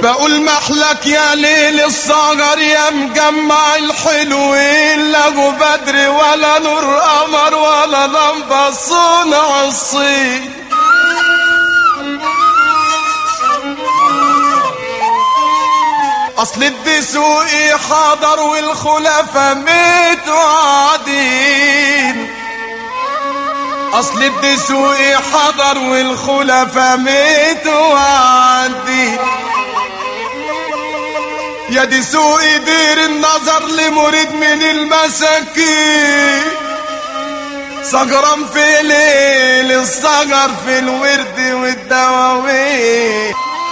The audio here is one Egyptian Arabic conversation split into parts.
بقول محلك يا ليل الصغر يا مجمع الحلوين لا جو بدر ولا نور قمر ولا لمبة صنع الصين اصل الدسوقي حاضر والخلفاء ماتوا عادين اصل الدسوقي حضر والخلفاء ماتوا عادين يا دسوقي دير النظر لمريد من المساكين سجران في ليل السجر في الورد والدواوين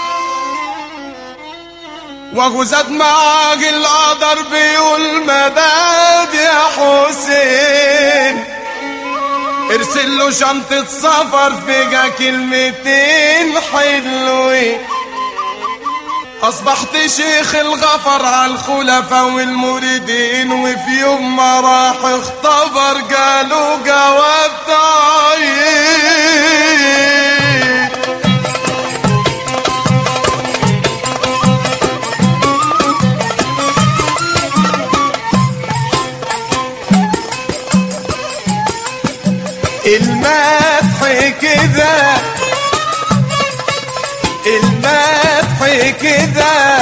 وجوزات معاك القدر بيقول مداد يا حسين ارسل له شنطة سفر فيها كلمتين حلوين أصبحت شيخ الغفر على الخلفاء والمريدين وفي يوم ما راح اختبر قالوا جواب تعيين المدح كده المدح كده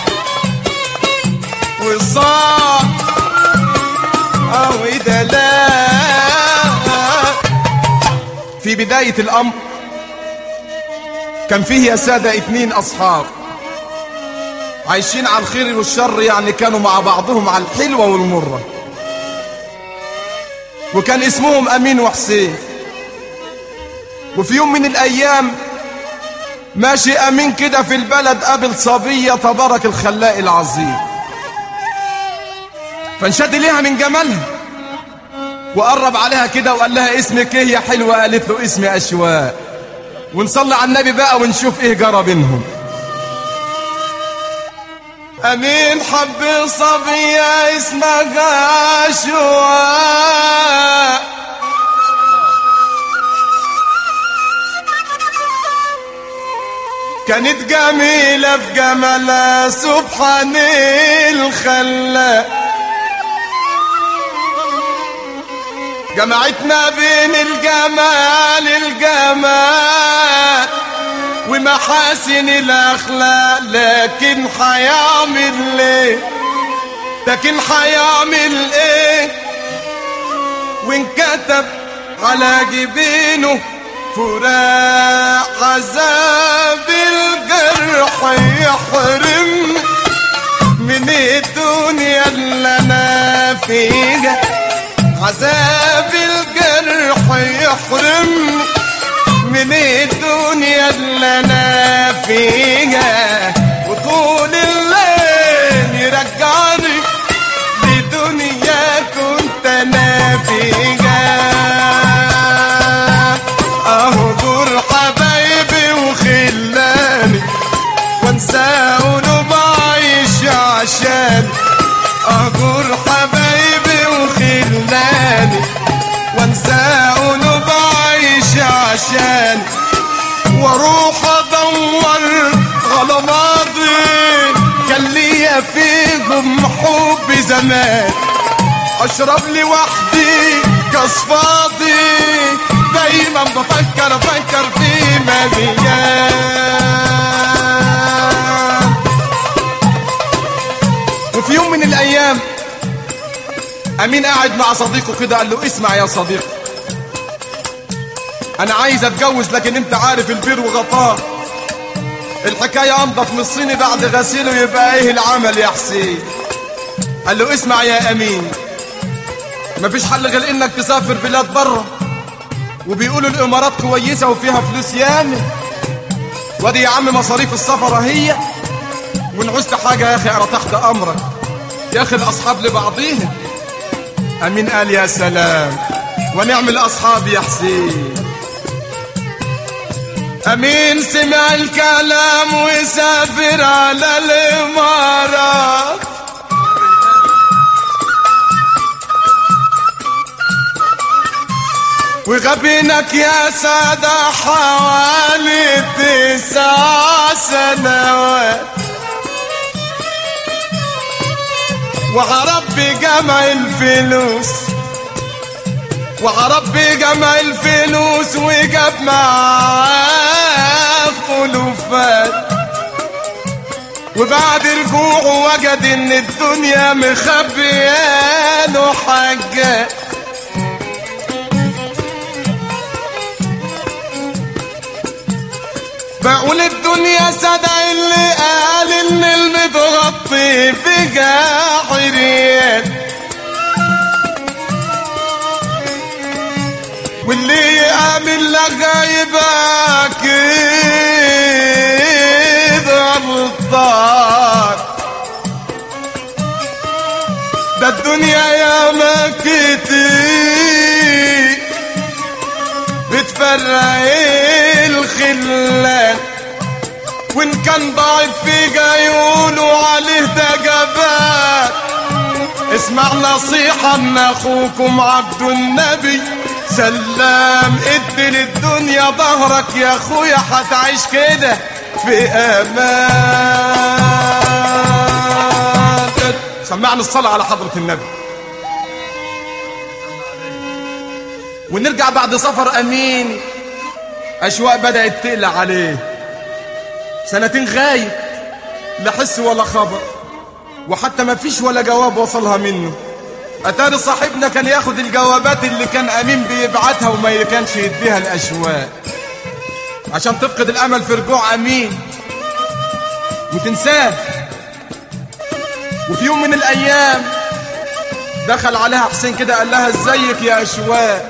وصار او ده لا في بداية الأمر كان فيه يا سادة اتنين أصحاب عايشين على الخير والشر يعني كانوا مع بعضهم على الحلوة والمرة وكان اسمهم أمين وحسين وفي يوم من الأيام ماشي أمين كده في البلد قابل صبية تبارك الخلاق العظيم فانشد ليها من جمالها وقرب عليها كده وقال لها اسمك ايه يا حلوة قالت له اسمي أشواق ونصلي على النبي بقى ونشوف ايه جرى بينهم أمين حب صبية اسمها أشواق كانت جميلة في جمالها سبحان الخلاق جمعتنا بين الجمال الجمال ومحاسن الأخلاق لكن هيعمل ايه لكن هيعمل ايه وانكتب على جبينه فراق عذاب الجرح يحرم من الدنيا اللي انا فيها عذاب الجرح يحرم من الدنيا اللي انا فيها وطول الليل يرجعني لدنيا كنت انا فيها اهجر حبايبي وخلاني وانسى قلوب عايش عشان اهجر حبايبي وخلاني وانسى قلوب عايش عشان واروح ادور على ماضي كان ليا فيهم حب زمان اشرب لي وحدي كاس فاضي دايما بفكر افكر في مليان وفي يوم من الايام امين قاعد مع صديقه كده قال له اسمع يا صديقي انا عايز اتجوز لكن انت عارف البير وغطاه الحكاية انضف من الصيني بعد غسيله يبقى ايه العمل يا حسين قال له اسمع يا امين مفيش حل غير انك تسافر بلاد بره وبيقولوا الامارات كويسة وفيها فلوس ياما وادي يا عم مصاريف السفر هي وان عوزت حاجة يا اخي انا تحت امرك يا اخي الاصحاب لبعضيهم امين قال يا سلام ونعمل اصحاب يا حسين امين سمع الكلام وسافر على الامارات وغبينك يا سادة حوالي تسع سنوات وعربي جمع الفلوس وعربي جمع الفلوس وجاب معاه خلوفات وبعد رجوعه وجد ان الدنيا مخبياله حاجات بقول الدنيا صدق اللي قال ان المتغطي بجاه عريان واللي يعمل لغايبك كده غلطان ده الدنيا يا مكتي بتفرق الخلان وان كان ضعيف فيجا يقولوا عليه ده جبان اسمع نصيحة من اخوكم عبد النبي سلام ادي للدنيا ظهرك يا اخويا هتعيش كده في امان سمعنا الصلاة على حضرة النبي ونرجع بعد سفر امين اشواق بدأت تقلق عليه سنتين غايب لا حس ولا خبر وحتى ما فيش ولا جواب وصلها منه اتاري صاحبنا كان ياخد الجوابات اللي كان امين بيبعتها وما كانش يديها الاشواق عشان تفقد الامل في رجوع امين وتنساه وفي يوم من الايام دخل عليها حسين كده قال لها ازيك يا اشواق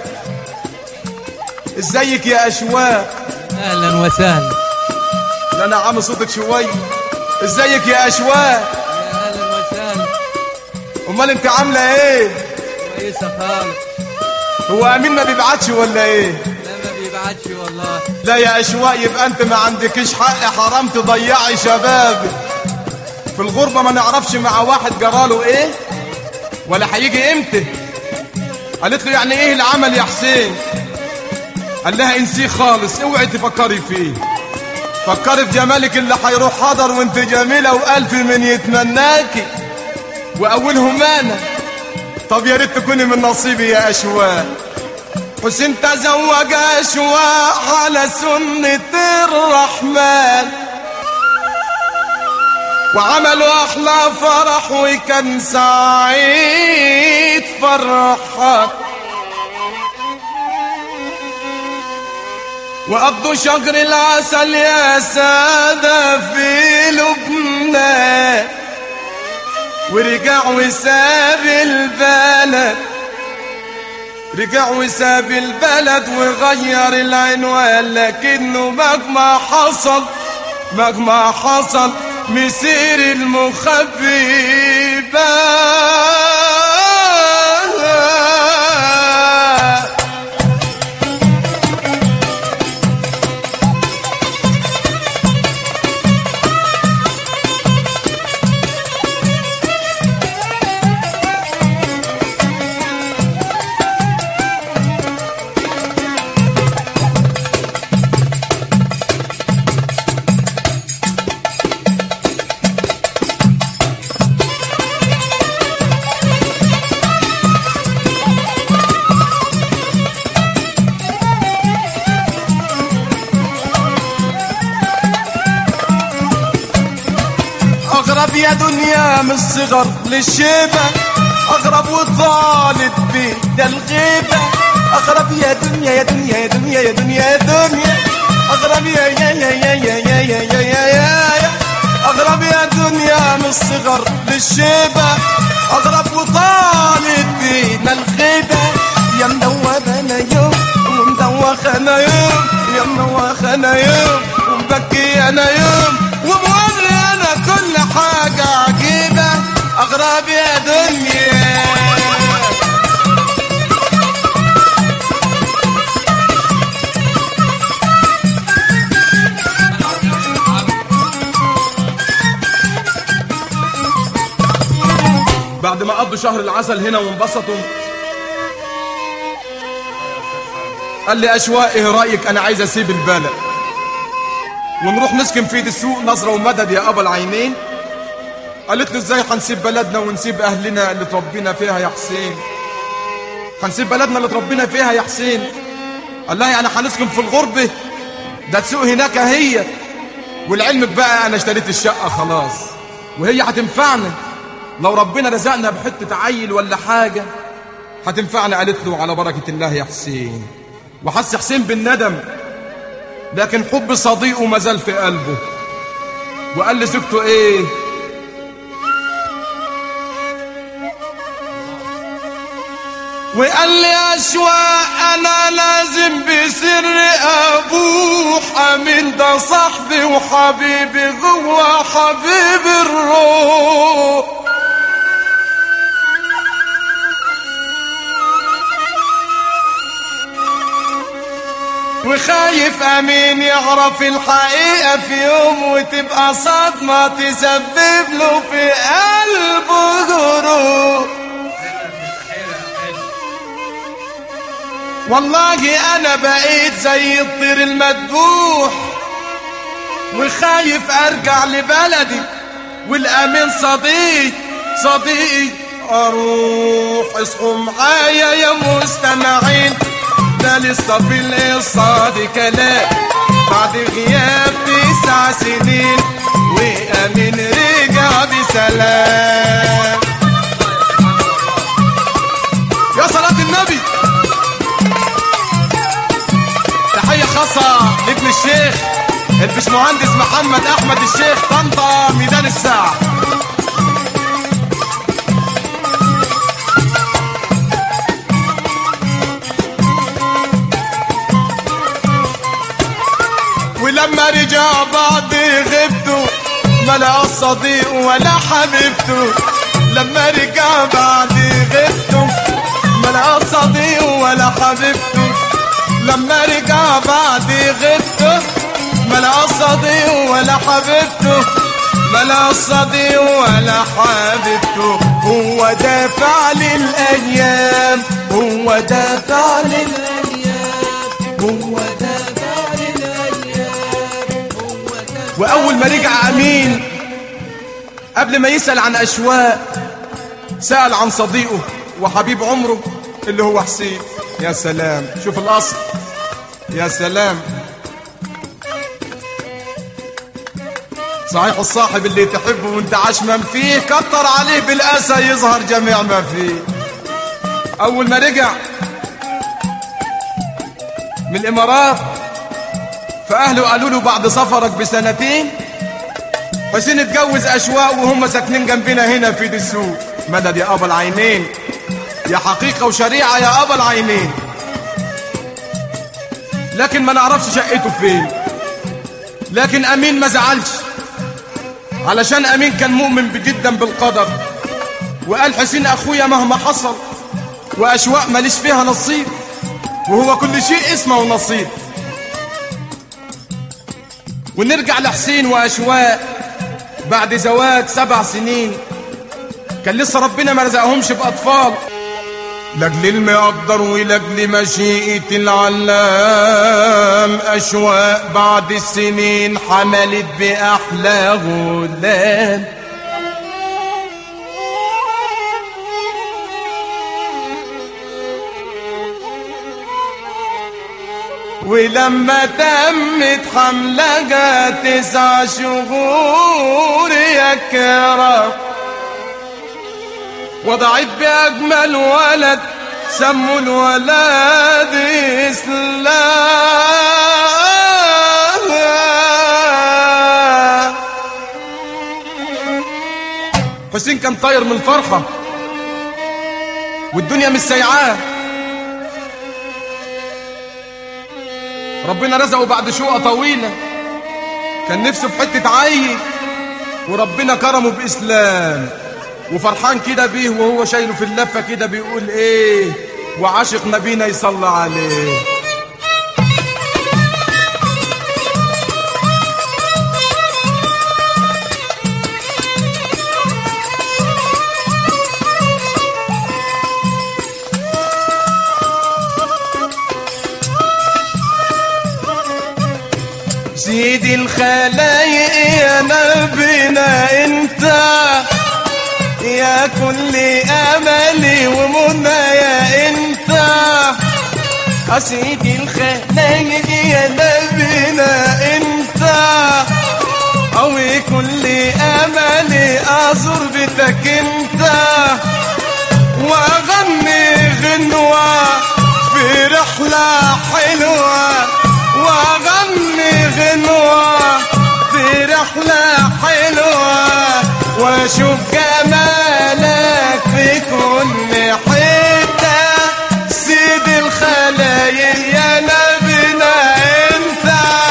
ازيك يا اشواق اهلا وسهلا لا انا عامل صوتك شويه ازيك يا اشواق يا اهلا وسهلا امال انت عامله ايه كويسه خالص هو امين ما بيبعتش ولا ايه لا ما بيبعتش والله لا يا اشواق يبقى انت ما عندكش حق حرام تضيعي شبابك في الغربة ما نعرفش مع واحد جراله ايه ولا هيجي امتى قالت له يعني ايه العمل يا حسين قال لها انسيه خالص اوعي تفكري فيه فكري في جمالك اللي هيروح حضر وانت جميلة والف من يتمناكي واولهم انا طب يا ريت تكوني من نصيبي يا اشواق حسين تزوج أشواق على سنة الرحمن وعملوا أحلى فرح وكان سعيد فرحان وقضوا شهر العسل يا سادة في لبنان ورجع وساب البلد رجع وساب البلد وغير العنوان لكنه مهما حصل مهما حصل مسير المخبي بان أغرب يا دنيا من الصغر للشيبة أغرب وطالب بيت الغيبة أغرب يا دنيا يا دنيا يا دنيا يا دنيا يا دنيا أغرب يا يا يا يا يا يا يا يا يا يا يا أغرب يا دنيا من الصغر للشيبة أغرب وطالب بينا الغيبة يا مدوبنا يوم ومدوخنا يوم يا مدوخنا يوم ومبكي أنا يوم وموري أنا كل حاجة عجيبة أغرب يا دنيا بعد ما قضوا شهر العسل هنا وانبسطوا قال لي اشواق ايه رايك انا عايز اسيب البلد ونروح نسكن في السوق نظره ومدد يا ابا العينين قالت له ازاي هنسيب بلدنا ونسيب اهلنا اللي تربينا فيها يا حسين هنسيب بلدنا اللي تربينا فيها يا حسين قال لها يعني هنسكن في الغربة ده تسوق هناك هي ولعلمك بقى انا اشتريت الشقة خلاص وهي هتنفعنا لو ربنا رزقنا بحتة عيل ولا حاجة هتنفعنا قالت له على بركة الله يا حسين وحس حسين بالندم لكن حب صديقه ما زال في قلبه وقال لزوجته ايه وقال لي اشواق انا لازم بسر ابوح امين ده صاحبي وحبيبي جوا حبيب الروح وخايف امين يعرف الحقيقة في يوم وتبقى صدمة تسبب له في قلبه جروح والله انا بقيت زي الطير المدبوح وخايف ارجع لبلدي والامين صديق صديقي اروح اصحوا معايا يا مستمعين ده لسه في القصه دي كلام بعد غياب تسع سنين وامين رجع بسلام يا صلاه النبي تحية خاصة لابن الشيخ البشمهندس محمد أحمد الشيخ طنطا ميدان الساعة ولما رجع بعد غيبته ما لقى صديق ولا حبيبته لما رجع بعد غيبته ما لقى صديق ولا حبيبته لما رجع بعد غيبته ما لقى صديق ولا حبيبته ما لقى صديق ولا حبيبته هو دافع للايام هو دافع للايام هو دافع للايام هو دافع واول ما رجع امين قبل ما يسال عن اشواق سال عن صديقه وحبيب عمره اللي هو حسين يا سلام شوف الاصل يا سلام صحيح الصاحب اللي تحبه وانت عشمان فيه كتر عليه بالاسى يظهر جميع ما فيه اول ما رجع من الامارات فاهله قالوا له بعد سفرك بسنتين حسين اتجوز اشواق وهم ساكنين جنبنا هنا في دسوق مدد يا ابا العينين يا حقيقه وشريعه يا ابا العينين لكن ما نعرفش شقته فين لكن امين ما زعلش علشان امين كان مؤمن جدا بالقدر وقال حسين اخويا مهما حصل واشواق ماليش فيها نصيب وهو كل شيء اسمه ونصيب ونرجع لحسين واشواق بعد زواج سبع سنين كان لسه ربنا ما رزقهمش باطفال لاجل المقدر ولاجل مشيئة العلام أشواق بعد السنين حملت بأحلى غلام ولما تمت حملها تسع شهور يا كرام وضعت بأجمل ولد سموا الولد إسلام حسين كان طاير من الفرحة والدنيا مش سايعاه ربنا رزقه بعد شقة طويلة كان نفسه في حتة عيل وربنا كرمه بإسلام وفرحان كده بيه وهو شايله في اللفة كده بيقول ايه وعاشق نبينا يصلى عليه سيدي الخلايق يا نبينا انت يا كل املي ومنايا انت اسيدي الخلايق يا نبينا انت اوي كل املي ازور بيتك انت واغني غنوة في رحلة حلوة واغني غنوة في رحلة حلوة واشوف جمالك في كل حتة سيد الخلايق يا نبينا انت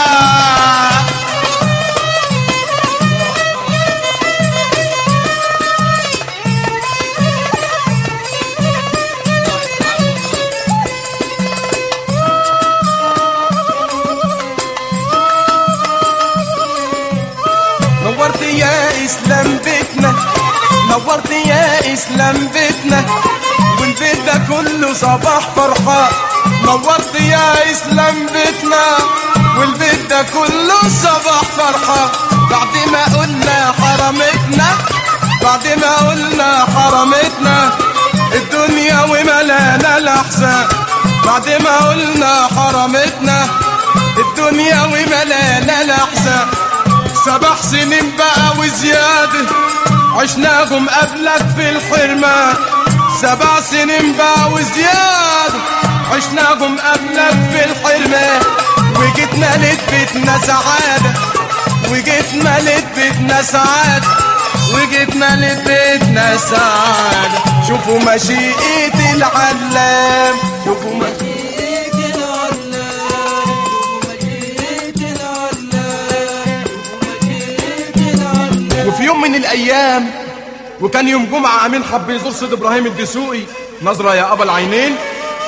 نورت يا اسلام بيتنا نورت يا اسلام بيتنا والبيت ده كله صباح فرحة نورت يا اسلام بيتنا والبيت ده كله صباح فرحة بعد ما قلنا حرمتنا بعد ما قلنا حرمتنا الدنيا وملانا الاحزان بعد ما قلنا حرمتنا الدنيا وملانا الاحزان سبع سنين بقى وزيادة عشناهم قبلك في الحرمان سبع سنين بقى وزيادة عشناهم قبلك في الحرمان وجيت مليت بيتنا سعادة وجيت مليت بيتنا سعادة وجيت مليت بيتنا سعادة شوفوا مشيئة العلام شوفوا مشيئة مجيد العلام مجيد العلام مجيد العلام وفي يوم من الايام وكان يوم جمعه امين حب يزور سيد ابراهيم الدسوقي نظره يا ابا العينين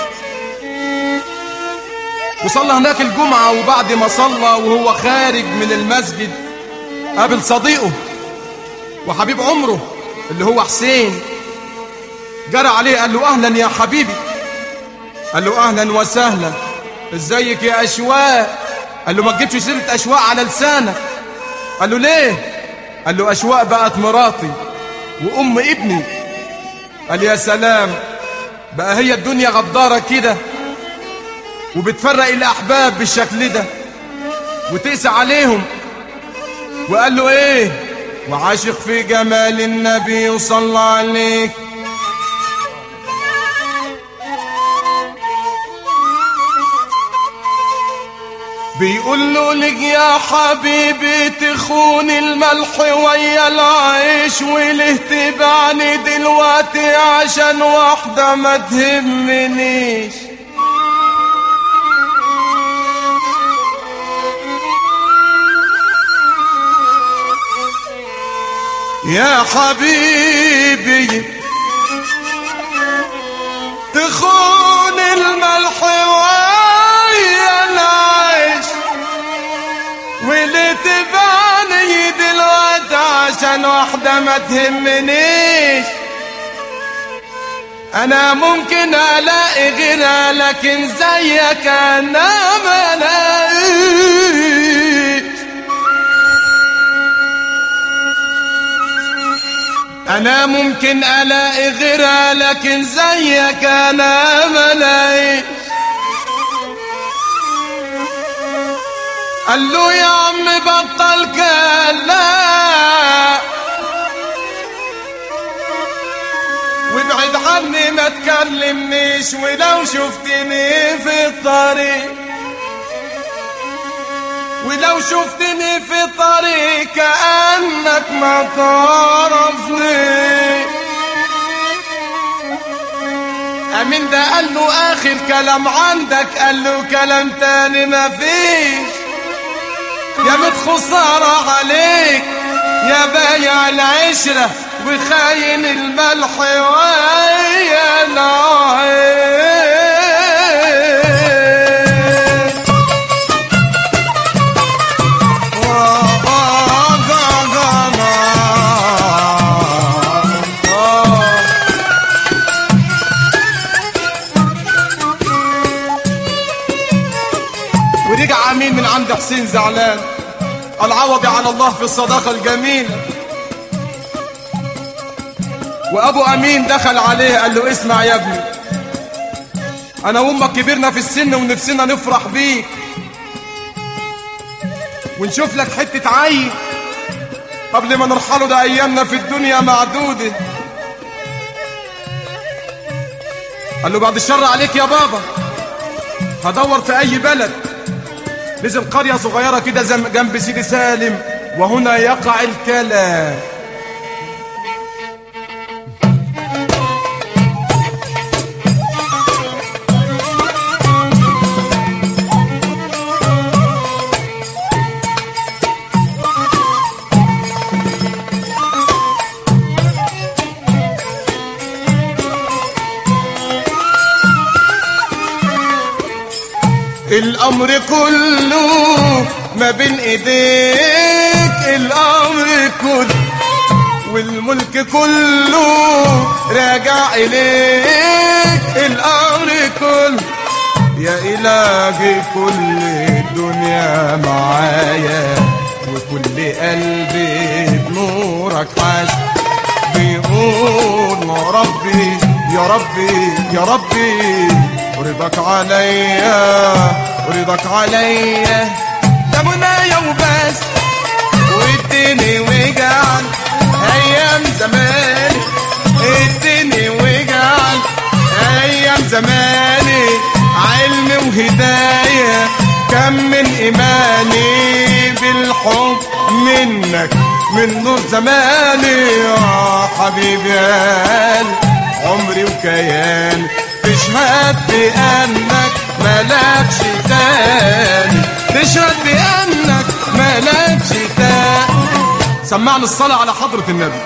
وصلى هناك الجمعه وبعد ما صلى وهو خارج من المسجد قابل صديقه وحبيب عمره اللي هو حسين جرى عليه قال له اهلا يا حبيبي قال له اهلا وسهلا ازيك يا اشواق قال له ما تجيبش سيره اشواق على لسانك قال له ليه قال له اشواق بقت مراتي وام ابني قال يا سلام بقى هي الدنيا غدارة كده وبتفرق الاحباب بالشكل ده وتقسى عليهم وقال له ايه وعاشق في جمال النبي وصلى عليك بيقول له لك يا حبيبي تخون الملح ويا العيش وليه تبعني دلوقتي عشان واحدة ما تهمنيش يا حبيبي تخون الملح ويا العيش واللي تبعني دلوقتي عشان واحدة ما تهمنيش انا ممكن الاقي غيرها لكن زيك انا ما الاقيش انا ممكن الاقي غيرها لكن زيك انا ما الاقيش قال له يا عم بطل كلام وابعد عني ما تكلمنيش ولو شفتني في الطريق ولو شفتني في الطريق كأنك ما تعرفني أمين ده قال له آخر كلام عندك قال له كلام تاني ما فيش يا مت خسارة عليك يا بايع العشرة وخاين الملح ويا العين ورجع امين من عند حسين زعلان العوض على الله في الصداقه الجميله وابو امين دخل عليه قال له اسمع يا ابني انا وامك كبرنا في السن ونفسنا نفرح بيك ونشوف لك حتة عين قبل ما نرحله ده ايامنا في الدنيا معدودة قال له بعد الشر عليك يا بابا هدور في اي بلد نزل قرية صغيرة كده زم- جنب سيدي سالم وهنا يقع الكلام الامر كله ما بين ايديك الامر كله والملك كله راجع اليك الامر كله يا الهي كل الدنيا معايا وكل قلبي بنورك عاش بيقول يا ربي يا ربي يا ربي رضاك عليا رضاك عليا ده منايا وبس واديني وجعل ايام زمان اديني وجعل ايام زماني علم وهدايه كم من ايماني بالحب منك من نور زماني يا حبيبي يا قلبي عمري وكياني تشهد بانك ملكش تاني تشهد بانك ملكش تاني سمعنا الصلاة على حضرة النبي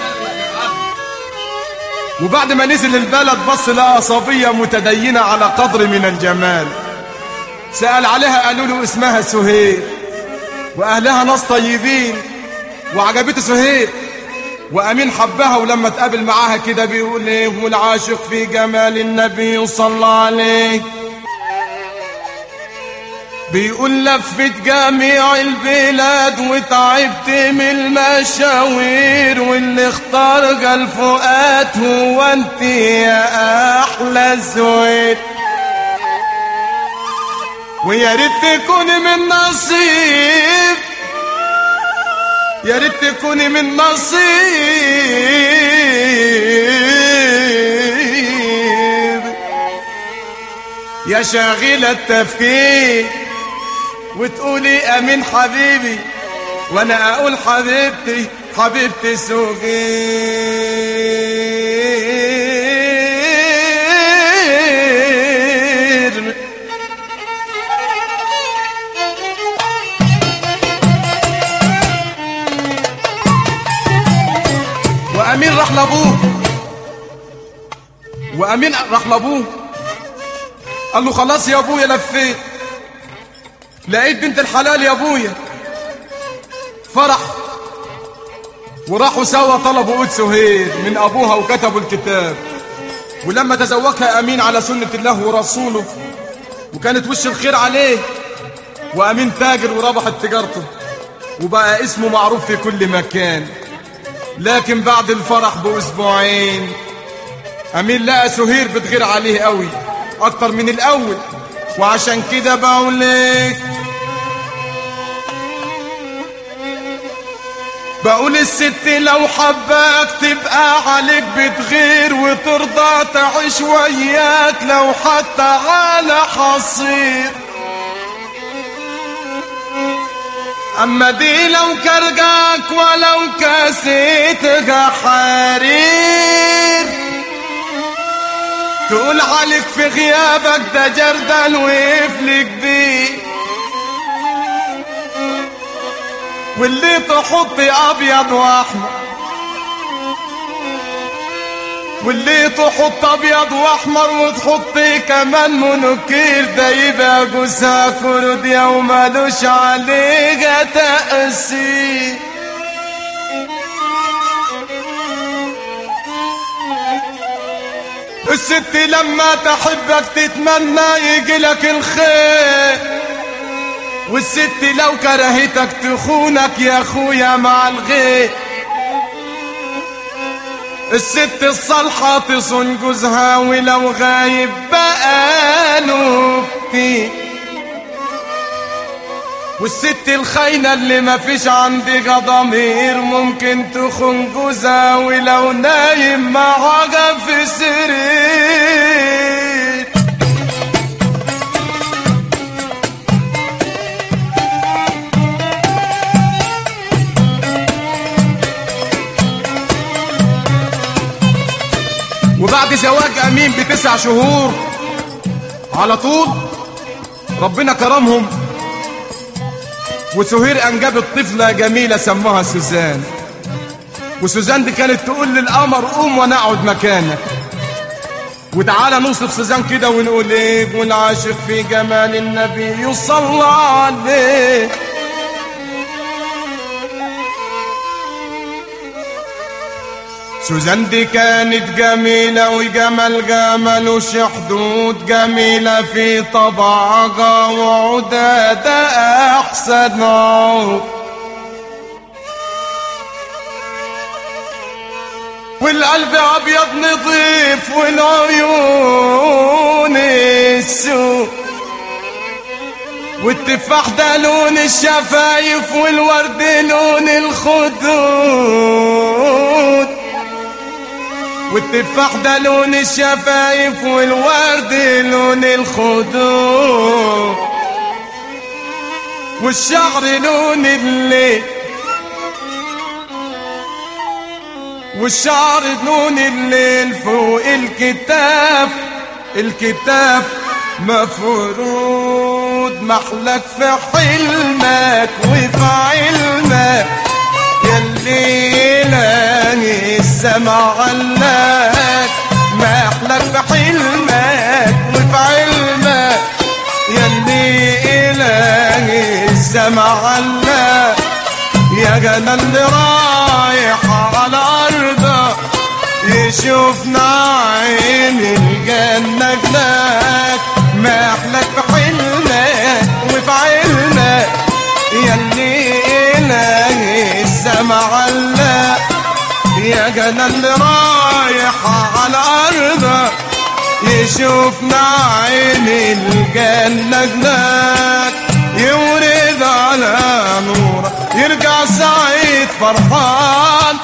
وبعد ما نزل البلد بص لقى صبية متدينة على قدر من الجمال سأل عليها قالوا له اسمها سهير وأهلها ناس طيبين وعجبته سهير وأمين حبها ولما اتقابل معاها كده بيقول ايه والعاشق في جمال النبي صلى عليه بيقول لفت جميع البلاد وتعبت من المشاوير واللي اختار قال فؤاد هو انت يا احلى زوير ويا ريت تكوني من نصيب يا ريت تكوني من نصيب يا شاغل التفكير وتقولي امين حبيبي وانا اقول حبيبتي حبيبتي صغير وامين راح لابوه وامين راح لابوه قال له خلاص يا ابويا لفيت لقيت بنت الحلال يا ابويا فرح وراحوا سوا طلبوا قد سهير من ابوها وكتبوا الكتاب ولما تزوجها امين على سنه الله ورسوله وكانت وش الخير عليه وامين تاجر وربحت تجارته وبقى اسمه معروف في كل مكان لكن بعد الفرح باسبوعين امين لقى سهير بتغير عليه قوي اكتر من الاول وعشان كده بقول لك بقول الست لو حباك تبقى عليك بتغير وترضى تعيش وياك لو حتى على حصير اما دي لو كرجاك ولو كاسيتها حرير تقول عليك في غيابك ده جردل ويفلك بيه واللي تحطي ابيض واحمر واللي تحط ابيض واحمر وتحطي كمان منوكير ده يبقى جوزها كردي ومالوش عليها تأثير الست لما تحبك تتمنى يجيلك الخير والست لو كرهتك تخونك يا اخويا مع الغير الست الصالحة تصون جوزها ولو غايب بقاله كتير والست الخاينة اللي ما فيش عندها ضمير ممكن تخون جوزها ولو نايم معاها في سرير وبعد زواج امين بتسع شهور على طول ربنا كرمهم وسهير انجبت طفله جميله سموها سوزان وسوزان دي كانت تقول للقمر قوم وانا اقعد مكانك وتعالى نوصف سوزان كده ونقول ايه ونعاشق في جمال النبي يصلى عليه سوزان دي كانت جميلة وجمال جمالوش حدود جميلة في طبعها وعودها ده أحسن عود والقلب أبيض نظيف والعيون السود والتفاح ده لون الشفايف والورد لون الخدود والتفاح ده لون الشفايف والورد لون الخدود والشعر لون الليل والشعر لون الليل فوق الكتاف الكتاف مفروض محلك في حلمك وفي علمك ياللي لاني السما علاك محلك في حلمك وفي علمك ياللي لاني السما علاك يا جنى اللي رايح على أرضك يشوف نعيم الجنة جناك ما أحلك في حلمك وفي علمك ياللي إلهي السما علاك يا جنى اللي رايح على أرضك يشوف نعيم الجنة جناك يورد على نورك يرجع سعيد فرحان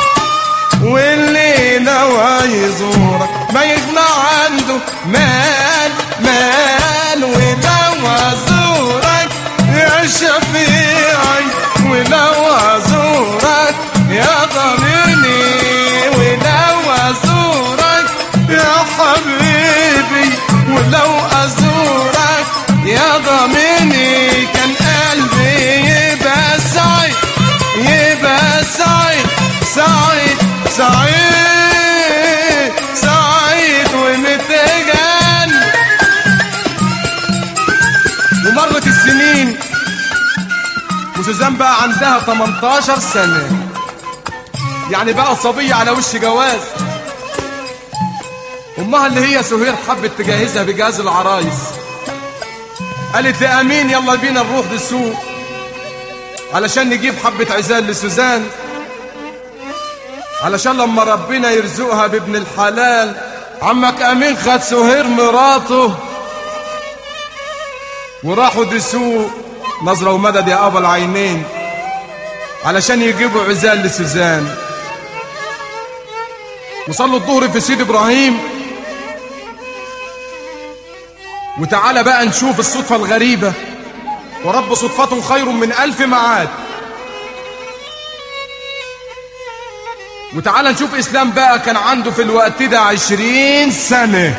واللي نوى يزورك ما يغنى عنده مال مال ولو ازورك يا شفيعي ولو ازورك يا ضميري ولو ازورك يا حبيبي ولو ازورك يا ضميني كان قلبي يبقى سعيد يبقى سعيد سعيد سعيد سعيد ومتجن ومرت السنين وسوزان بقى عندها 18 سنة يعني بقى صبية على وش جواز أمها اللي هي سهير حبت تجهزها بجهاز العرايس قالت لي امين يلا بينا نروح للسوق علشان نجيب حبة عزال لسوزان علشان لما ربنا يرزقها بابن الحلال عمك امين خد سهير مراته وراحوا دسوق نظرة ومدد يا ابا العينين علشان يجيبوا عزال لسوزان وصلوا الظهر في سيد ابراهيم وتعالى بقى نشوف الصدفة الغريبة ورب صدفة خير من ألف معاد وتعالى نشوف إسلام بقى كان عنده في الوقت ده عشرين سنة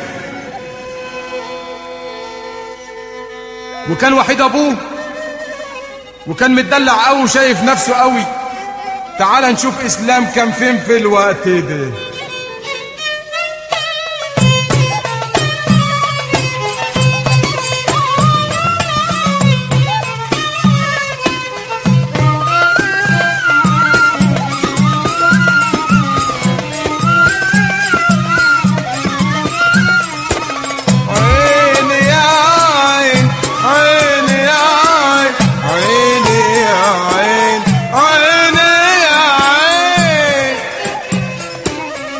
وكان وحيد أبوه وكان متدلع قوي وشايف نفسه قوي تعالى نشوف إسلام كان فين في الوقت ده عيني يا عين عيني يا عين عيني يا عين عيني يا عين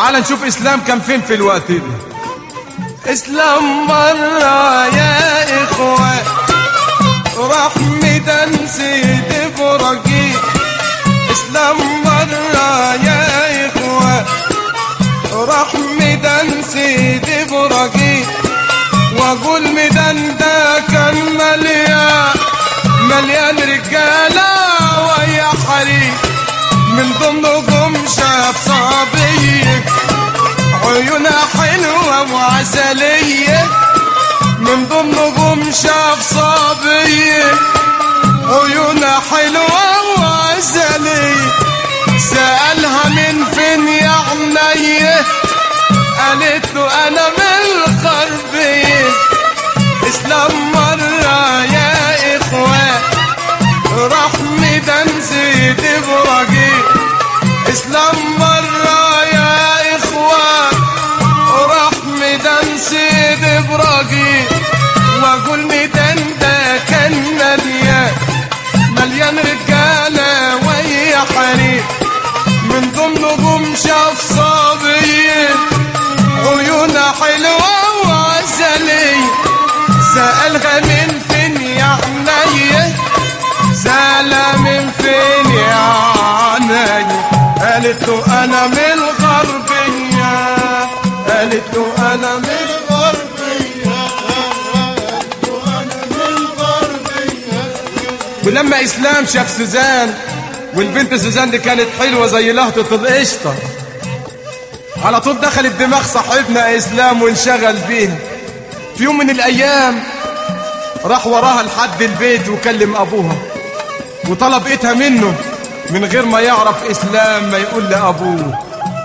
تعال نشوف اسلام كان فين في الوقت ده اسلام مرة يا اخوان راح ميدان سيد ابراهيم اسلام مرة يا اخوان راح ميدان سيد ابراهيم واقول ميدان ده كان مليان مليان رجاله ويا حريم من ضمنهم شاف صبيه عيونها حلوه وعسليه من ضمنهم شاف صبيه عيونها حلوه وعسليه سألها من فين يا عمنيه قالت له انا من الغربيه اسلام مرة يا اخوان راح ميدان زيد ابراهيم اسلام مرة يا اخوان راح ميدان سيد ابراهيم واقول ميدان ده كان مليان مليان رجالة ويا حريم من ضمنهم شاف صبية عيونها حلوة وعسلية سألها من فين يا عينيا سألها من فين يا عينيا قالت له أنا من الغربية قالت له أنا من الغربية قالت له أنا من الغربية ولما إسلام شاف سوزان والبنت سوزان دي كانت حلوة زي لهطة القشطة على طول دخلت دماغ صاحبنا إسلام وانشغل بيها في يوم من الأيام راح وراها لحد البيت وكلم أبوها وطلب إيتها منه من غير ما يعرف إسلام ما يقول لأبوه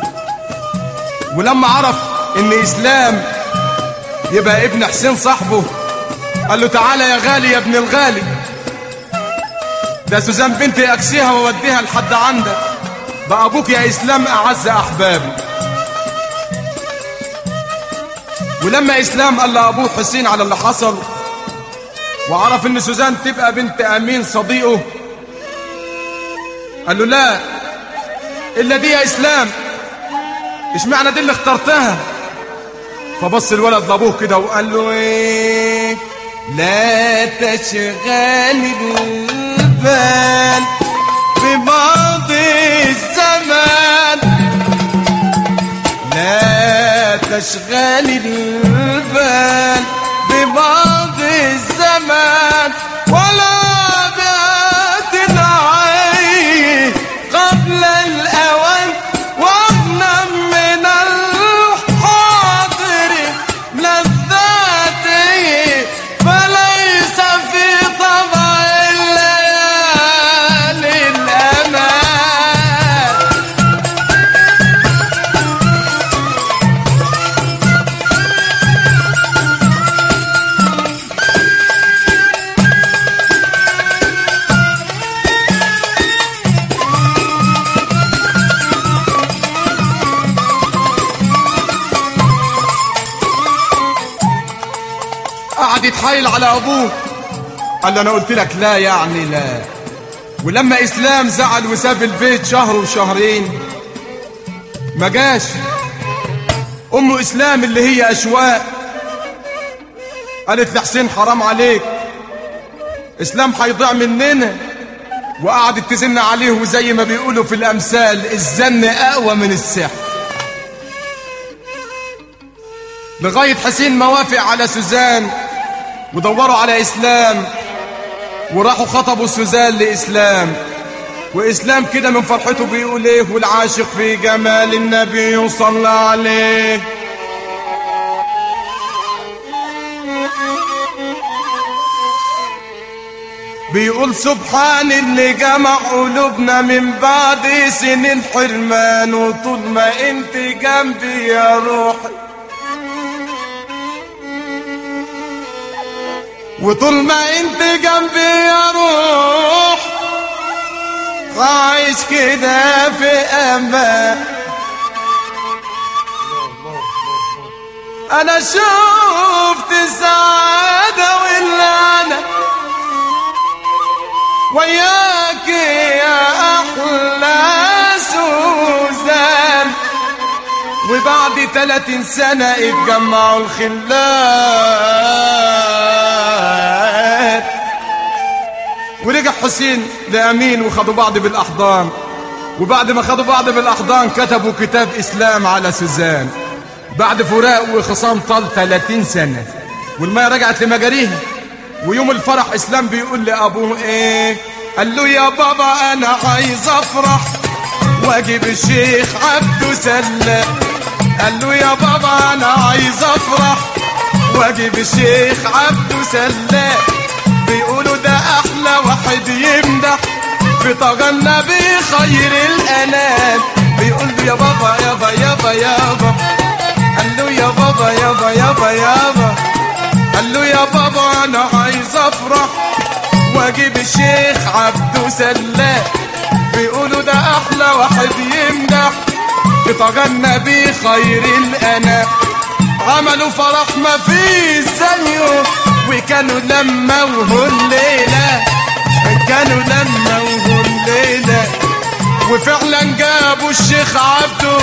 ولما عرف إن إسلام يبقى ابن حسين صاحبه قال له تعالى يا غالي يا ابن الغالي ده سوزان بنتي أكسيها ووديها لحد عندك بقى أبوك يا إسلام أعز أحبابي ولما اسلام قال لابوه حسين على اللي حصل وعرف ان سوزان تبقى بنت امين صديقه قال له لا الا دي يا اسلام ايش معنى دي اللي اخترتها فبص الولد لابوه كده وقال له ايه لا تشغل البال بماضي الزمان لا تشغل البال ببعض الزمان ولا بات العين قبل الأوان واغنم من الحاضر لذاته فليس في طبع الليالي الأمان قعد يتحايل على ابوه قال له انا قلت لك لا يعني لا ولما اسلام زعل وساب البيت شهر وشهرين ما جاش ام اسلام اللي هي اشواق قالت لحسين حرام عليك اسلام هيضيع مننا وقعدت تزن عليه وزي ما بيقولوا في الامثال الزن اقوى من السحر لغاية حسين ما وافق على سوزان ودوروا على إسلام وراحوا خطبوا سوزان لإسلام وإسلام كده من فرحته بيقول إيه والعاشق في جمال النبي يصلى عليه بيقول سبحان اللي جمع قلوبنا من بعد سنين حرمان وطول ما انت جنبي يا روحي وطول ما انت جنبي يا روح عايش كده في امان انا شفت السعادة واللعنة وياك يا احلى سوزان وبعد 30 سنة اتجمعوا الخلات ورجع حسين لأمين وخدوا بعض بالأحضان وبعد ما خدوا بعض بالأحضان كتبوا كتاب إسلام على سوزان بعد فراق وخصام طال 30 سنة والمية رجعت لمجاريها ويوم الفرح إسلام بيقول لأبوه إيه قال له يا بابا أنا عايز أفرح واجيب الشيخ عبده سلام قال له يا بابا أنا عايز أفرح واجيب الشيخ عبده سلام بيقولوا ده أحلى واحد يمدح في طغى النبي خير الأنام بيقول له يا بابا يابا يابا يابا قال له يا بابا يابا يابا يابا قال له يا بابا انا عايز افرح واجيب الشيخ عبده سلام بيقولوا ده احلى واحد يمدح بتغنى بيه خير الانام عملوا فرح ما فيش زيه وكانوا لما وهو الليله كانوا لما وهو الليله وفعلا جابوا الشيخ عبده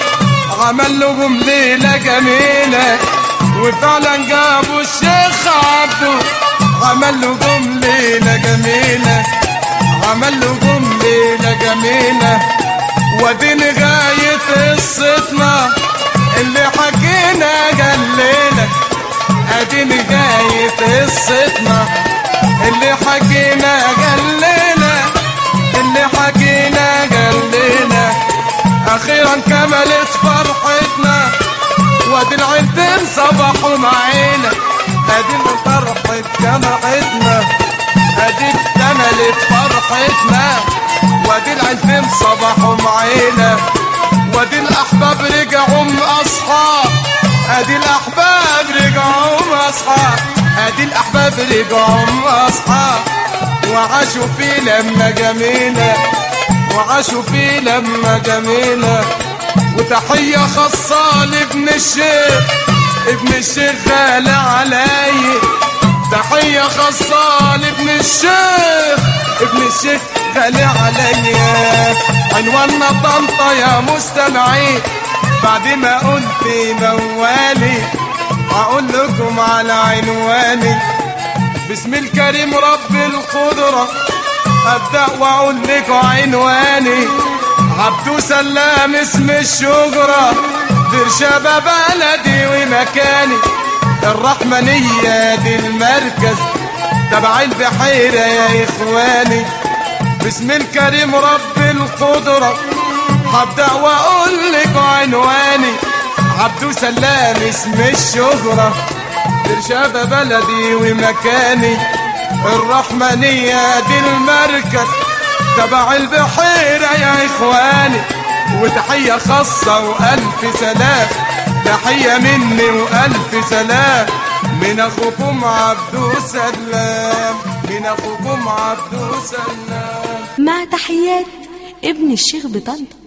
عمل لهم ليلة جميلة وفعلا جابوا الشيخ عبده عمل لهم ليلة جميلة عمل لهم ليلة جميلة ودي نهاية قصتنا اللي حكينا جلينا ادي نهاية قصتنا اللي حكينا جلينا اللي حكينا جلينا اخيرا كملت فرحتنا وادي العيلتين صبحوا معانا ادي فرحة جمعتنا ادي كملت فرحتنا وادي العيلتين صبحوا معانا وادي الاحباب رجعوا اصحاب ادي الاحباب رجعوا اصحاب ادي الاحباب رجعوا اصحاب وعاشوا في لمة جميلة وعاشوا في لمة جميلة وتحية خاصة لابن الشيخ ابن الشيخ غالي علي تحية خاصة لابن الشيخ ابن الشيخ غالي علي عنواننا طنطا يا مستمعين بعد ما قلت موالي هقول لكم على عنواني بسم الكريم رب القدرة أبدأ وأقول لكم عنواني عبدو سلام اسم الشجرة دير شباب بلدي ومكاني الرحمنية دي المركز تبع البحيرة يا إخواني بسم الكريم رب القدرة هبدأ وأقول لكم عنواني عبدو سلام اسم الشهرة إرشاد بلدي ومكاني الرحمنية دي المركز تبع البحيرة يا إخواني وتحية خاصة وألف سلام تحية مني وألف سلام من أخوكم عبدو سلام من أخوكم عبدو سلام مع تحيات ابن الشيخ بطنطا